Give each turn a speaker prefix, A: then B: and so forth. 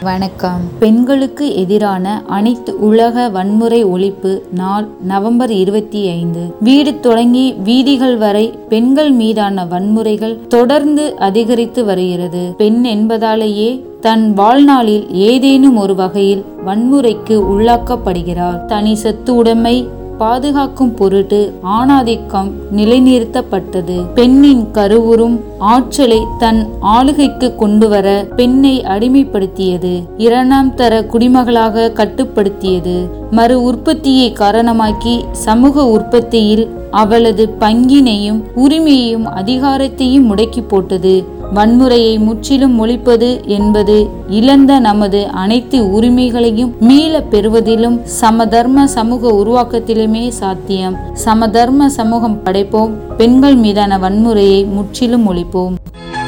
A: வணக்கம் பெண்களுக்கு எதிரான அனைத்து உலக வன்முறை ஒழிப்பு நாள் நவம்பர் இருபத்தி ஐந்து வீடு தொடங்கி வீதிகள் வரை பெண்கள் மீதான வன்முறைகள் தொடர்ந்து அதிகரித்து வருகிறது பெண் என்பதாலேயே தன் வாழ்நாளில் ஏதேனும் ஒரு வகையில் வன்முறைக்கு உள்ளாக்கப்படுகிறார் தனி சொத்து உடைமை பாதுகாக்கும் பொருட்டு ஆணாதிக்கம் நிலைநிறுத்தப்பட்டது பெண்ணின் கருவுறும் ஆற்றலை தன் ஆளுகைக்கு கொண்டுவர பெண்ணை அடிமைப்படுத்தியது இரண்டாம் தர குடிமகளாக கட்டுப்படுத்தியது மறு உற்பத்தியை காரணமாக்கி சமூக உற்பத்தியில் அவளது பங்கினையும் உரிமையையும் அதிகாரத்தையும் முடக்கி போட்டது வன்முறையை முற்றிலும் ஒழிப்பது என்பது இழந்த நமது அனைத்து உரிமைகளையும் மீள பெறுவதிலும் சமதர்ம சமூக உருவாக்கத்திலுமே சாத்தியம் சமதர்ம சமூகம் படைப்போம் பெண்கள் மீதான வன்முறையை முற்றிலும் ஒழிப்போம்